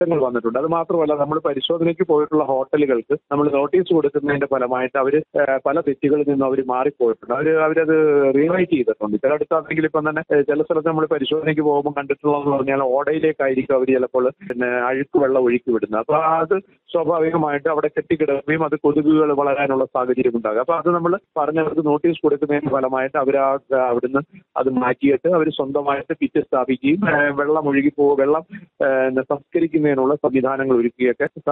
മാറ്റങ്ങൾ വന്നിട്ടുണ്ട് അത് മാത്രമല്ല നമ്മൾ പരിശോധനയ്ക്ക് പോയിട്ടുള്ള ഹോട്ടലുകൾക്ക് നമ്മൾ നോട്ടീസ് കൊടുക്കുന്നതിന്റെ ഫലമായിട്ട് അവർ പല തെറ്റുകളിൽ നിന്നും അവർ മാറിപ്പോയിട്ടുണ്ട് അവർ അവരത് റീറൈറ്റ് ചെയ്തിട്ടുണ്ട് ചിലയിടത്താണെങ്കിൽ ഇപ്പം തന്നെ ഏഹ്, ചില സ്ഥലത്ത് നമ്മൾ പരിശോധനയ്ക്ക് പോകുമ്പോൾ കണ്ടിട്ടുള്ളതെന്ന് പറഞ്ഞാൽ ഓടയിലേക്കായിരിക്കും അവർ ചിലപ്പോൾ പിന്നെ അഴുക്ക് വെള്ളം ഒഴുക്കി വിടുന്നത് അപ്പോൾ അത് സ്വാഭാവികമായിട്ട് അവിടെ കെട്ടിക്കിടക്കുകയും അത് കൊതുകുകൾ വളരാനുള്ള സാഹചര്യം ഉണ്ടാകും അപ്പോൾ അത് നമ്മൾ പറഞ്ഞവർക്ക് നോട്ടീസ് കൊടുക്കുന്നതിന്റെ ഫലമായിട്ട് അവർ ആ അവിടുന്ന് അത് മാറ്റിയിട്ട് അവർ സ്വന്തമായിട്ട് കിറ്റ് സ്ഥാപിക്കുകയും ഏഹ്, വെള്ളം ഒഴുകി പോകും വെള്ളം ഏഹ്, സംസ്കരിക്കുന്നതിനുള്ള സംവിധാനങ്ങൾ ഒരുക്കുകയൊക്കെ